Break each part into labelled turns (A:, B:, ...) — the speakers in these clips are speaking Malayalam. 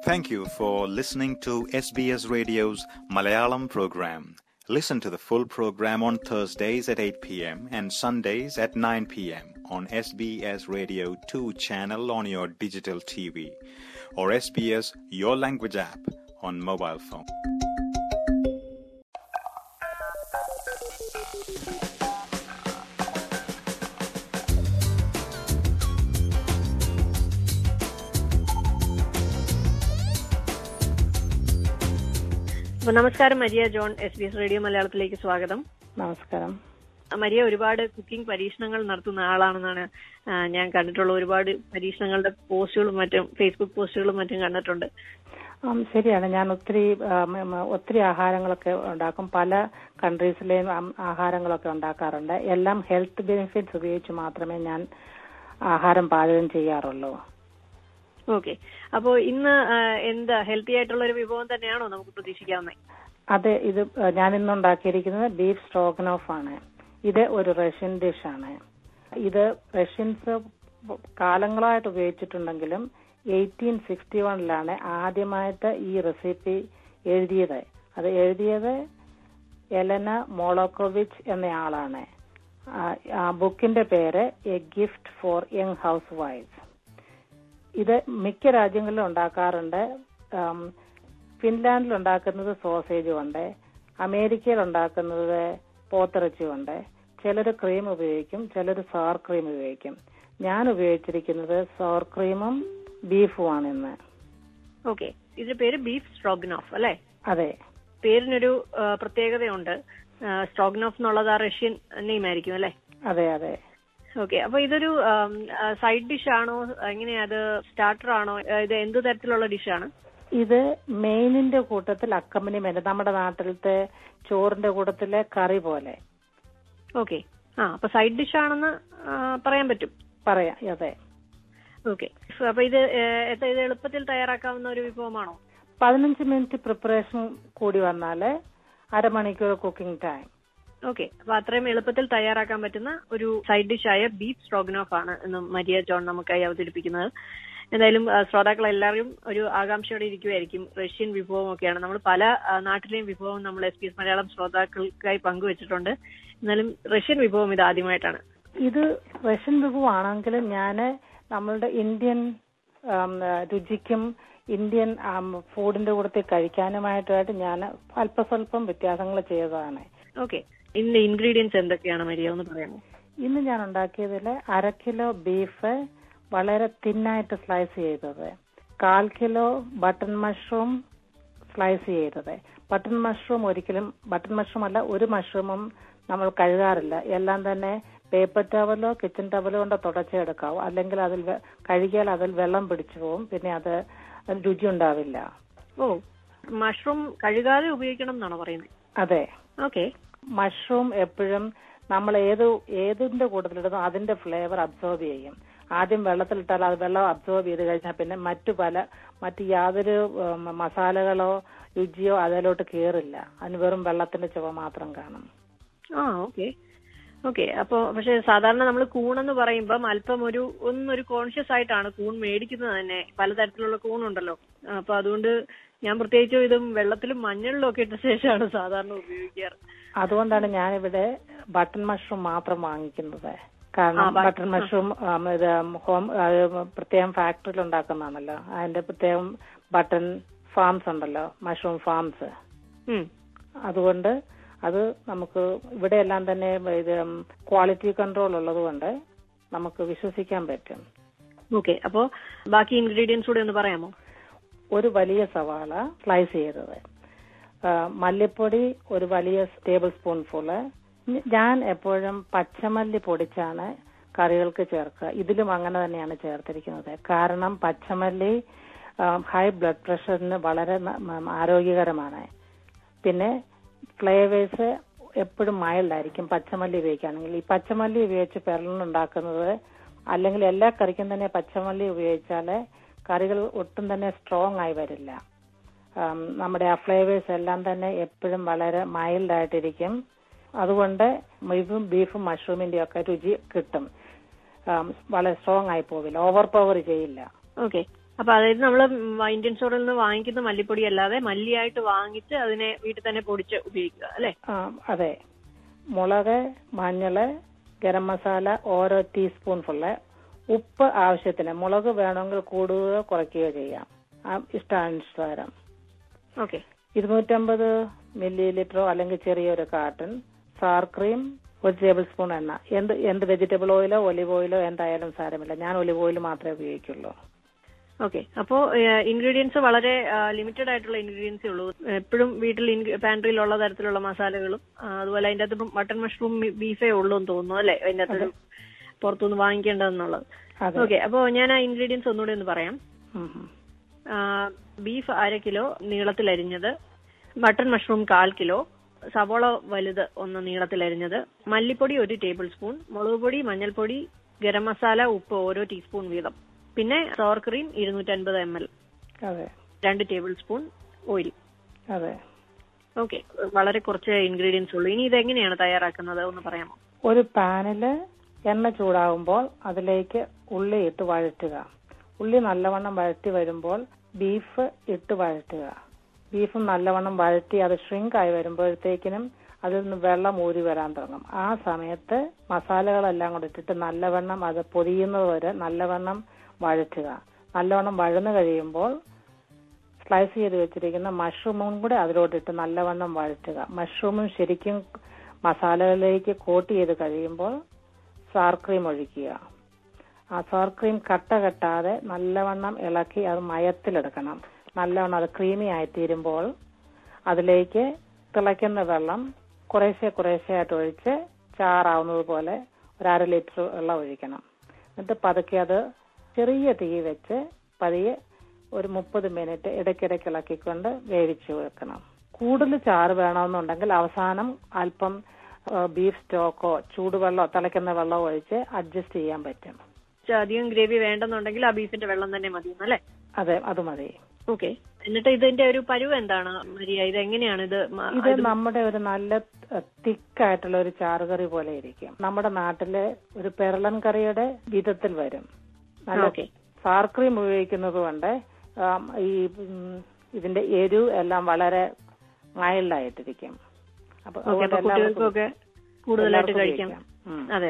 A: Thank you for listening to SBS Radio's Malayalam program. Listen to the full program on Thursdays at 8 p.m. and Sundays at 9 p.m. on SBS Radio 2 channel on your digital TV or SBS Your Language app on mobile phone.
B: അപ്പൊ നമസ്കാരം Maria John S B S radio മലയാളത്തിലേക്ക് സ്വാഗതം
C: നമസ്കാരം
B: മരിയ ഒരുപാട് കുക്കിംഗ് പരീക്ഷണങ്ങൾ നടത്തുന്ന ആളാണെന്നാണ് ആ, ഞാൻ കണ്ടിട്ടുള്ള ഒരുപാട് പരീക്ഷണങ്ങളുടെ പോസ്റ്റുകളും മറ്റും ഫേസ്ബുക്ക് പോസ്റ്റുകളും മറ്റും കണ്ടിട്ടുണ്ട്
C: ആം, ശരിയാണ് ഞാൻ ഒത്തിരി ആം, ഉം, ഒത്തിരി ആഹാരങ്ങളൊക്കെ ഉണ്ടാക്കും പല കൺട്രീസിലെയും ആം, ആഹാരങ്ങളൊക്കെ ഉണ്ടാക്കാറുണ്ട് എല്ലാം ഹെൽത്ത് ബെനിഫിറ്റ്സ് ഉപയോഗിച്ച് മാത്രമേ ഞാൻ ആഹാരം പാചകം ചെയ്യാറുള്ളൂ
B: ഓക്കെ അപ്പോ ഇന്ന് ആ, എന്താ ഹെൽത്തി ആയിട്ടുള്ള ഒരു വിഭവം തന്നെയാണോ നമുക്ക് പ്രതീക്ഷിക്കാവുന്നത്
C: അതെ ഇത് ഞാൻ ഇന്ന് ഉണ്ടാക്കിയിരിക്കുന്നത് ബീഫ് സ്ട്രോഗനോഫ് ആണ് ഇത് ഒരു റഷ്യൻ ഡിഷാണ് ഇത് റഷ്യൻസ് കാലങ്ങളായിട്ട് ഉപയോഗിച്ചിട്ടുണ്ടെങ്കിലും എയ്റ്റീൻ സിക്സ്റ്റി വണ്ണിലാണ് ആദ്യമായിട്ട് ഈ റെസിപ്പി എഴുതിയത് അത് എഴുതിയത് എലന മോളോക്കോവിച്ച് എന്നയാളാണ് ആ- ആ ബുക്കിന്റെ പേര് a gift for young housewife ഇത് മിക്ക രാജ്യങ്ങളിലും ഉണ്ടാക്കാറുണ്ട് ആം, ഫിൻലാൻഡിൽ ഉണ്ടാക്കുന്നത് സോസേജ് കൊണ്ട് അമേരിക്കയിൽ ഉണ്ടാക്കുന്നത് പോത്തിറച്ചി കൊണ്ട് ചിലർ ക്രീം ഉപയോഗിക്കും ചിലർ സോർ ക്രീം ഉപയോഗിക്കും ഞാൻ ഉപയോഗിച്ചിരിക്കുന്നത് സോർ ക്രീമും ബീഫുമാണ് ഇന്ന്
B: ഓക്കെ ഇതിന്റെ പേര് ബീഫ് സ്ട്രോഗനോഫ് അല്ലെ
C: അതെ
B: പേരിനൊരു ആ, പ്രത്യേകതയുണ്ട് സ്ട്രോഗനോഫ് എന്നുള്ളത് ആ റഷ്യൻ നെയിം ആയിരിക്കും അല്ലെ
C: അതെ അതെ
B: ഓക്കെ അപ്പൊ ഇതൊരു സൈഡ് ഡിഷ് ആണോ എങ്ങനെയാ അത് സ്റ്റാർട്ടർ ആണോ ആ, ഇത് എന്ത് തരത്തിലുള്ള ഡിഷാണ്
C: ഇത് മെയിനിന്റെ കൂട്ടത്തിൽ അക്കമ്പനിമെന്റ് നമ്മുടെ നാട്ടിലത്തെ ചോറിന്റെ കൂട്ടത്തിലെ കറി പോലെ
B: ഓക്കെ ആ അപ്പൊ സൈഡ് ഡിഷ് ആണെന്ന് ആ, പറയാൻ പറ്റും
C: പറയാം അതെ
B: ഓക്കെ അപ്പൊ ഇത് ഏ, എത്ര- ഇത് എളുപ്പത്തിൽ തയ്യാറാക്കാവുന്ന ഒരു വിഭവമാണോ
C: പതിനഞ്ച് മിനിറ്റ് പ്രിപ്പറേഷൻ കൂടി വന്നാല് അരമണിക്കൂർ കുക്കിംഗ് ടൈം
B: ഓക്കെ അപ്പൊ അത്രയും എളുപ്പത്തിൽ തയ്യാറാക്കാൻ പറ്റുന്ന ഒരു സൈഡ് ഡിഷായ ബീഫ് സ്ട്രോഗനോഫ് ആണ് ഇന്ന് മരിയ ജോൺ നമുക്കായി അവതരിപ്പിക്കുന്നത് എന്തായാലും ആ, ശ്രോതാക്കൾ എല്ലാവരും ഒരു ആകാംക്ഷയോടെ ഇരിക്കുമായിരിക്കും റഷ്യൻ വിഭവമൊക്കെയാണ് നമ്മൾ പല ആ, നാട്ടിലെയും വിഭവം നമ്മൾ എസ് പി എസ് മലയാളം ശ്രോതാക്കൾക്കായി പങ്കുവച്ചിട്ടുണ്ട് എന്നാലും റഷ്യൻ വിഭവം ഇത് ആദ്യമായിട്ടാണ്
C: ഇത് റഷ്യൻ വിഭവമാണെങ്കിലും ഞാൻ നമ്മളുടെ ഇന്ത്യൻ ആം, രുചിക്കും ഇന്ത്യൻ ആം, ഫുഡിന്റെ കൂടത്തിൽ കഴിക്കാനുമായിട്ടായിട്ട് ഞാൻ അല്പസ്വല്പം വ്യത്യാസങ്ങൾ ചെയ്തതാണ്
B: ഓക്കെ ഇതിന്റെ ഇൻഗ്രീഡിയൻസ് എന്തൊക്കെയാണ് മരിയ ഒന്ന് പറയാമോ
C: ഇന്ന് ഞാൻ ഉണ്ടാക്കിയതിൽ അര കിലോ ബീഫ് വളരെ തിന്നായിട്ട് സ്ലൈസ് ചെയ്തത് കാൽ കിലോ ബട്ടൺ മഷ്റൂം സ്ലൈസ് ചെയ്തത് ബട്ടൺ മഷ്റൂം ഒരിക്കലും ബട്ടൺ മഷ്റൂം അല്ല ഒരു മഷ്റൂമും നമ്മൾ കഴുകാറില്ല എല്ലാം തന്നെ പേപ്പർ ടവലോ കിച്ചൺ ടവലോ കൊണ്ട് തുടച്ചെടുക്കാവും അല്ലെങ്കിൽ അതിൽ വെ- കഴുകിയാൽ അതിൽ വെള്ളം പിടിച്ചു പോകും പിന്നെ അത് അതിന് രുചി ഉണ്ടാവില്ല
B: ഓ മഷ്റൂം കഴുകാതെ ഉപയോഗിക്കണം എന്നാണോ പറയുന്നത്
C: അതെ
B: ഓക്കെ
C: മഷ്റൂം എപ്പോഴും നമ്മൾ ഏത് ഏതിന്റെ കൂട്ടത്തിലിടുന്നോ അതിന്റെ ഫ്ലേവർ അബ്സോർബ് ചെയ്യും ആദ്യം വെള്ളത്തിലിട്ടാൽ അത് വെള്ളം അബ്സോർബ് ചെയ്ത് കഴിഞ്ഞാൽ പിന്നെ മറ്റു പല മറ്റു യാതൊരു ഉം, മസാലകളോ രുചിയോ അതിലോട്ട് കയറില്ല അതിന് വെറും വെള്ളത്തിന്റെ ചുവ മാത്രം കാണും
B: ആ ഓക്കെ ഓക്കെ അപ്പൊ പക്ഷെ സാധാരണ നമ്മൾ കൂണെന്ന് പറയുമ്പം അല്പം ഒരു ഒന്നൊരു കോൺഷ്യസ് ആയിട്ടാണ് കൂൺ മേടിക്കുന്നത് തന്നെ പലതരത്തിലുള്ള കൂണുണ്ടല്ലോ അപ്പൊ അതുകൊണ്ട് ഞാൻ പ്രത്യേകിച്ചും ഇതും വെള്ളത്തിലും മഞ്ഞളിലും ഒക്കെ ഇട്ട ശേഷമാണ് സാധാരണ ഉപയോഗിക്കാറ്
C: അതുകൊണ്ടാണ് ഞാനിവിടെ ബട്ടൺ മഷ്റൂം മാത്രം വാങ്ങിക്കുന്നത് കാരണം
B: ആ, ബട്ടൺ-
C: ബട്ടൺ മഷ്റൂം ഉം, ഇത് ഹോം അത് പ്രത്യേകം ഫാക്ടറിയിൽ ഉണ്ടാക്കുന്നതാണല്ലോ അതിന്റെ പ്രത്യേകം ബട്ടൺ ഫാംസ് ഉണ്ടല്ലോ മഷ്റൂം ഫാംസ്
B: ഉം.
C: അതുകൊണ്ട് അത് നമുക്ക് ഇവിടെ എല്ലാം തന്നെ ഇത് ക്വാളിറ്റി കൺട്രോൾ ഉള്ളതുകൊണ്ട് നമുക്ക് വിശ്വസിക്കാൻ പറ്റും
B: ഓക്കെ അപ്പോ ബാക്കി ഇൻഗ്രീഡിയൻസ് കൂടെ ഒന്ന് പറയാമോ
C: ഒരു വലിയ സവാള സ്ലൈസ് ചെയ്തത് ആ, മല്ലിപ്പൊടി ഒരു വലിയ ടേബിൾ സ്പൂൺ ഫുള്ള് ഞാൻ എപ്പോഴും പച്ചമല്ലി പൊടിച്ചാണ് കറികൾക്ക് ചേർക്കുക ഇതിലും അങ്ങനെ തന്നെയാണ് ചേർത്തിരിക്കുന്നത് കാരണം പച്ചമല്ലി ഹൈ ബ്ലഡ് പ്രഷറിന് വളരെ ന- മ- ആരോഗ്യകരമാണ് പിന്നെ ഫ്ലേവേഴ്സ് എപ്പോഴും മൈൽഡ് ആയിരിക്കും പച്ചമല്ലി ഉപയോഗിക്കുകയാണെങ്കിൽ ഈ പച്ചമല്ലി ഉപയോഗിച്ച് പെരളുണ്ടാക്കുന്നത് അല്ലെങ്കിൽ എല്ലാ കറിക്കും തന്നെ പച്ചമല്ലി ഉപയോഗിച്ചാൽ കറികൾ ഒട്ടും തന്നെ സ്ട്രോങ് ആയി വരില്ല ആം, നമ്മുടെ ആ ഫ്ലേവേഴ്സ് എല്ലാം തന്നെ എപ്പോഴും വളരെ മൈൽഡ് ആയിട്ടിരിക്കും അതുകൊണ്ട് ഇതും ബീഫും മഷ്റൂമിന്റെ ഒക്കെ രുചി കിട്ടും ആം, വളരെ സ്ട്രോങ് ആയി പോവില്ല ഓവർ പവർ ചെയ്യില്ല
B: ഓക്കെ അപ്പൊ അതായത് നമ്മൾ ഇന്ത്യൻ സ്റ്റോറിൽ നിന്ന് വാങ്ങിക്കുന്ന മല്ലിപ്പൊടി അല്ലാതെ മല്ലിയായിട്ട് വാങ്ങിച്ച് അതിനെ വീട്ടിൽ തന്നെ പൊടിച്ച് ഉപയോഗിക്കുക അല്ലെ
C: ആ അതെ മുളക് മഞ്ഞള് ഗരം മസാല ഓരോ ടീസ്പൂൺ ഫുള്ള് ഉപ്പ് ആവശ്യത്തിന് മുളക് വേണമെങ്കിൽ കൂടുകയോ കുറയ്ക്കുകയോ ചെയ്യാം ആ ഇഷ്ടാനുസാരം
B: ഓക്കെ
C: ഇരുന്നൂറ്റമ്പത് മില്ലി ലിറ്ററോ അല്ലെങ്കിൽ ചെറിയൊരു കാർട്ടൺ സാർ ക്രീം ഒരു ടേബിൾ സ്പൂൺ എണ്ണ എന്ത് എന്ത് വെജിറ്റബിൾ ഓയിലോ ഒലിവ് ഓയിലോ എന്തായാലും സാരമില്ല ഞാൻ ഒലിവ് ഓയിൽ മാത്രമേ ഉപയോഗിക്കുള്ളൂ
B: ഓക്കെ അപ്പോ ഇൻഗ്രീഡിയൻസ് വളരെ ലിമിറ്റഡ് ആയിട്ടുള്ള ഇൻഗ്രീഡിയൻസേ ഉള്ളൂ എപ്പോഴും വീട്ടിൽ പാൻട്രിയിലുള്ള തരത്തിലുള്ള മസാലകളും ആ, അതുപോലെ അതിന്റെ അകത്ത് മട്ടൺ മഷ്റൂം ബീഫേ ഉള്ളൂ എന്ന് തോന്നുന്നു അല്ലെ അതിന്റെ അകത്ത് പുറത്തുനിന്ന് വാങ്ങിക്കേണ്ടതെന്നുള്ളത്
C: അതെ
B: ഓക്കെ അപ്പോ ഞാൻ ആ ഇൻഗ്രീഡിയൻസ് ഒന്നുകൂടി ഒന്ന് പറയാം
C: ഉം, ഉം.
B: ബീഫ് അര കിലോ നീളത്തിലരിഞ്ഞത് മട്ടൺ മഷ്റൂം കാൽ കിലോ സവോള വലുത് ഒന്ന് നീളത്തിലരിഞ്ഞത് മല്ലിപ്പൊടി ഒരു ടേബിൾ സ്പൂൺ മുളക് പൊടി മഞ്ഞൾപ്പൊടി ഗരം മസാല ഉപ്പ് ഓരോ ടീസ്പൂൺ വീതം പിന്നെ സോർ ക്രീം ഇരുന്നൂറ്റൻപത് എം എൽ
C: അതെ
B: രണ്ട് ടേബിൾ സ്പൂൺ ഓയിൽ
C: അതെ
B: ഓക്കെ വളരെ കുറച്ച് ഇൻഗ്രീഡിയൻസ് ഉള്ളൂ ഇനി ഇത് എങ്ങനെയാണ് തയ്യാറാക്കുന്നത് ഒന്ന് പറയാമോ
C: ഒരു പാനില് എണ്ണ ചൂടാകുമ്പോൾ അതിലേക്ക് ഉള്ളി ഇട്ട് വഴറ്റുക ഉള്ളി നല്ലവണ്ണം വഴറ്റി വരുമ്പോൾ ബീഫ് ഇട്ട് വഴറ്റുക ബീഫ് നല്ലവണ്ണം വഴറ്റി അത് ഷ്രിങ്ക് ആയി വരുമ്പോഴത്തേക്കിനും അതിൽ നിന്ന് വെള്ളം ഊരി വരാൻ തുടങ്ങും ആ സമയത്ത് മസാലകളെല്ലാം കൂടെ ഇട്ടിട്ട് നല്ലവണ്ണം അത് പൊതിയുന്നത് വരെ നല്ലവണ്ണം വഴറ്റുക നല്ലവണ്ണം വഴന്നു കഴിയുമ്പോൾ സ്ലൈസ് ചെയ്ത് വെച്ചിരിക്കുന്ന മഷ്റൂമും കൂടെ അതിലോട്ടിട്ട് നല്ലവണ്ണം വഴറ്റുക മഷ്റൂമും ശരിക്കും മസാലകളിലേക്ക് കോട്ട് ചെയ്ത് കഴിയുമ്പോൾ സാർ ക്രീം ഒഴിക്കുക ആ സാർ ക്രീം കട്ട കെട്ടാതെ നല്ലവണ്ണം ഇളക്കി അത് മയത്തിലെടുക്കണം നല്ലവണ്ണം അത് ക്രീമി ആയിത്തീരുമ്പോൾ അതിലേക്ക് തിളയ്ക്കുന്ന വെള്ളം കുറേശ്ശെ കുറേശ്ശെ ആയിട്ട് ഒഴിച്ച് ചാറാവുന്നത് പോലെ ഒരു അര ലിറ്റർ വെള്ളം ഒഴിക്കണം എന്നിട്ട് പതുക്കെ അത് ചെറിയ തീ വെച്ച് പതിയെ ഒരു മുപ്പത് മിനിറ്റ് ഇടയ്ക്കിടയ്ക്ക് ഇളക്കിക്കൊണ്ട് വേവിച്ച് വെക്കണം കൂടുതൽ ചാറ് വേണമെന്നുണ്ടെങ്കിൽ അവസാനം അല്പം ബീഫ് സ്റ്റോക്കോ ചൂടുവെള്ളമോ തിളയ്ക്കുന്ന വെള്ളമോ ഒഴിച്ച് അഡ്ജസ്റ്റ് ചെയ്യാൻ പറ്റും
B: കുറച്ച് അധികം ഗ്രേവി വേണ്ടെന്നുണ്ടെങ്കിൽ ആ ബീഫിന്റെ വെള്ളം തന്നെ മതി അല്ലേ
C: അതെ അത് മതി
B: ഓക്കെ എന്നിട്ട് ഇതിന്റെ ഒരു പരുവ് എന്താണ് മരിയ ഇത് എങ്ങനെയാണ് ഇത് മ-
C: ഇത് നമ്മുടെ ഒരു നല്ല തിക്കായിട്ടുള്ള ഒരു ചാറുകറി പോലെ ഇരിക്കും നമ്മുടെ നാട്ടിലെ ഒരു പെരളൻ കറിയുടെ വിധത്തിൽ വരും നല്ല
B: ഓക്കെ
C: സാർ ക്രീം ഉപയോഗിക്കുന്നത് കൊണ്ട് ആം, ഈ ഉം, ഇതിന്റെ എരിവ് എല്ലാം വളരെ മൈൽഡായിട്ടിരിക്കും അപ്പൊ
B: ഓക്കെ
C: അതുകൊണ്ട്
B: അപ്പൊ
C: എല്ലാവർക്കും-
B: കുട്ടികൾക്കൊക്കെ കൂടുതലായിട്ട്
C: എല്ലാവർക്കും
B: കഴിക്കാം
C: ഉപയോഗിക്കാം. ഉം.
B: അതെ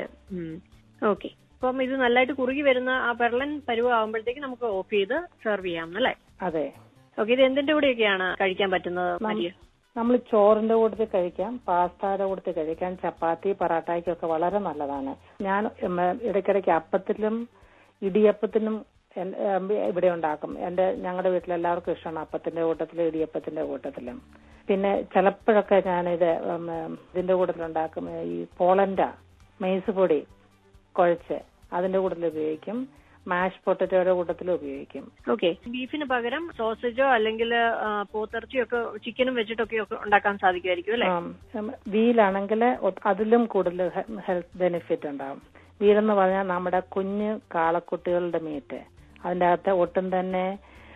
B: ഓക്കെ അപ്പം ഇത് നല്ലതായിട്ട് കുറുകി വരുന്ന ആ പെർലൻ പരുവ ആകുമ്പോഴത്തേക്ക് നമുക്ക് ഓഫ് ചെയ്ത് സെർവ് ചെയ്യാം അല്ലേ
C: അതെ
B: ഓക്കെ ഇത് എന്തിന്റെ കൂടെയൊക്കെയാണ് കഴിക്കാൻ പറ്റുന്നത് മരിയ
C: നമ്മൾ ചോറിന്റെ കൂട്ടത്തിൽ കഴിക്കാം പാസ്തയുടെ കൂട്ടത്തിൽ കഴിക്കാം ചപ്പാത്തി പറാട്ടായ്ക്കൊക്കെ വളരെ നല്ലതാണ് ഞാൻ ഉം, ഇടയ്ക്കിടയ്ക്ക് അപ്പത്തിലും ഇടിയപ്പത്തിനും എൻ- ഉം, ഇവിടെ ഉണ്ടാക്കും എന്റെ ഞങ്ങളുടെ വീട്ടിൽ എല്ലാവർക്കും ഇഷ്ടമാണ് അപ്പത്തിന്റെ കൂട്ടത്തിലും ഇടിയപ്പത്തിന്റെ കൂട്ടത്തിലും പിന്നെ ചിലപ്പോഴൊക്കെ ഞാനിത് ഉം, ഇതിന്റെ കൂട്ടത്തിലുണ്ടാക്കും ഈ പോളണ്ട മെയ്സ് പൊടി കുഴച്ച് അതിന്റെ കൂട്ടത്തിൽ ഉപയോഗിക്കും മാഷ് പൊട്ടറ്റോയുടെ കൂട്ടത്തിൽ ഉപയോഗിക്കും
B: ഓക്കെ ബീഫിന് പകരം സോസേജോ അല്ലെങ്കിൽ പോത്തിറച്ചിയോ ഒക്കെ ചിക്കനും വെച്ചിട്ടൊക്കെ ഒക്കെ ഉണ്ടാക്കാൻ സാധിക്കുമായിരിക്കും അല്ലെ
C: വീലാണെങ്കിൽ അതിലും കൂടുതൽ ഹെൽത്ത് ബെനിഫിറ്റ് ഉണ്ടാവും വീലെന്ന് പറഞ്ഞാൽ നമ്മുടെ കുഞ്ഞ് കാളക്കുട്ടികളുടെ മീറ്റ് അതിന്റെ അകത്ത് ഒട്ടും തന്നെ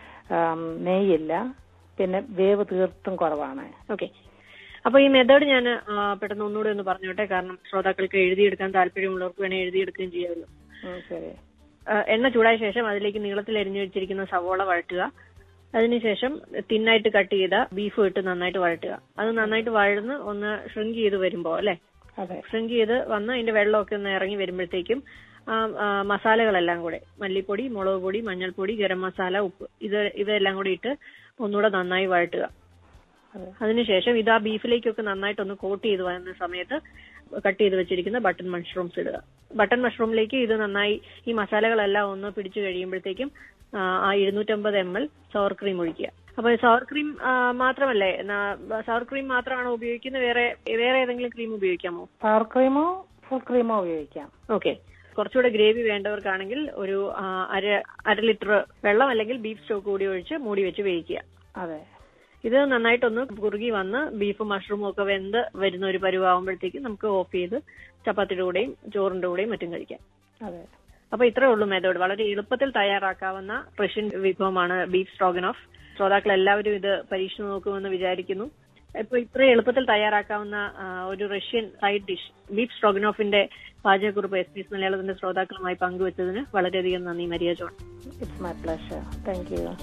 C: ആം, നെയ്യില്ല പിന്നെ വേവ് തീർത്തും കുറവാണ്
B: ഓക്കെ അപ്പൊ ഈ മെത്തേഡ് ഞാൻ പെട്ടെന്ന് ഒന്നുകൂടെ ഒന്ന് പറഞ്ഞോട്ടെ കാരണം ശ്രോതാക്കൾക്ക് എഴുതിയെടുക്കാൻ താല്പര്യമുള്ളവർക്ക് വേണേൽ എഴുതിയെടുക്കുകയും ചെയ്യാമല്ലോ
C: ഉം, ശരി
B: ആ, എണ്ണ ചൂടായ ശേഷം അതിലേക്ക് നീളത്തിൽ അരിഞ്ഞു വെച്ചിരിക്കുന്ന സവോള വഴറ്റുക അതിനുശേഷം തിന്നായിട്ട് കട്ട് ചെയ്ത ബീഫ് ഇട്ട് നന്നായിട്ട് വഴറ്റുക അത് നന്നായിട്ട് വഴന്ന് ഒന്ന് ഷ്രിങ്ക് ചെയ്ത് വരുമ്പോ അല്ലെ
C: അതെ
B: ഷ്രിങ്ക് ചെയ്ത് വന്ന് അതിന്റെ വെള്ളമൊക്കെ ഒന്ന് ഇറങ്ങി വരുമ്പോഴത്തേക്കും ആ, ആ, മസാലകളെല്ലാം കൂടെ മല്ലിപ്പൊടി മുളക് പൊടി മഞ്ഞൾപ്പൊടി ഗരം മസാല ഉപ്പ് ഇത് ഇതെല്ലാം കൂടി ഇട്ട് ഒന്നുകൂടെ നന്നായി വഴറ്റുക
C: അതെ
B: അതിനുശേഷം ഇത് ആ ബീഫിലേക്കൊക്കെ നന്നായിട്ട് ഒന്ന് കോട്ട് ചെയ്ത് വരുന്ന സമയത്ത് കട്ട് ചെയ്ത് വെച്ചിരിക്കുന്ന ബട്ടൺ മഷ്റൂംസ് ഇടുക ബട്ടൺ മഷ്റൂമിലേക്ക് ഇത് നന്നായി ഈ മസാലകളെല്ലാം ഒന്ന് പിടിച്ചു കഴിയുമ്പോഴത്തേക്കും ആ, ആ ഇരുന്നൂറ്റമ്പത് എം എൽ സവർ ക്രീം ഒഴിക്കുക അപ്പൊ സവർ ക്രീം മാത്രമല്ലേ സവർ ക്രീം മാത്രമാണോ ഉപയോഗിക്കുന്നത് വേറെ വേറെ ഏതെങ്കിലും ക്രീം ഉപയോഗിക്കാമോ
C: സവർ ക്രീമോ ഫുൾ ക്രീമോ ഉപയോഗിക്കാം
B: ഓക്കെ കുറച്ചുകൂടെ ഗ്രേവി വേണ്ടവർക്കാണെങ്കിൽ ഒരു ആ, അര അര ലിറ്റർ വെള്ളം അല്ലെങ്കിൽ ബീഫ് സ്റ്റോക്ക് കൂടി ഒഴിച്ച് മൂടി വെച്ച് വേവിക്കുക
C: അതെ
B: ഇത് നന്നായിട്ടൊന്ന് കുറുകി വന്ന് ബീഫും മഷ്റൂമും ഒക്കെ വെന്ത് വരുന്ന ഒരു പരുവാകുമ്പോഴത്തേക്ക് നമുക്ക് ഓഫ് ചെയ്ത് ചപ്പാത്തിയുടെ കൂടെയും ചോറിന്റെ കൂടെയും മറ്റും കഴിക്കാം
C: അതെ
B: അപ്പൊ ഇത്രേ ഉള്ളൂ മെത്തേഡ് വളരെ എളുപ്പത്തിൽ തയ്യാറാക്കാവുന്ന റഷ്യൻ വിഭവമാണ് ബീഫ് സ്ട്രോഗൻ ഓഫ് ശ്രോതാക്കൾ എല്ലാവരും ഇത് പരീക്ഷിച്ചു നോക്കുമെന്ന് വിചാരിക്കുന്നു ഇപ്പൊ ഇത്ര എളുപ്പത്തിൽ തയ്യാറാക്കാവുന്ന ആ, ഒരു റഷ്യൻ സൈഡ് ഡിഷ് ബീഫ് സ്ട്രോഗനോഫിന്റെ പാചകക്കുറിപ്പ് എസ് പി എസ് മലയാളത്തിന്റെ ശ്രോതാക്കളുമായി പങ്കുവച്ചതിന് വളരെയധികം നന്ദി Maria John
C: it's my pleasure thank you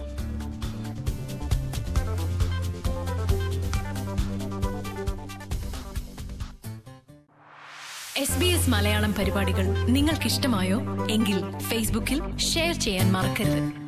D: S B S Malayalam പരിപാടികൾ നിങ്ങൾക്കിഷ്ടമായോ എങ്കിൽ ഫേസ്ബുക്കിൽ ഷെയർ ചെയ്യാൻ മറക്കരുത്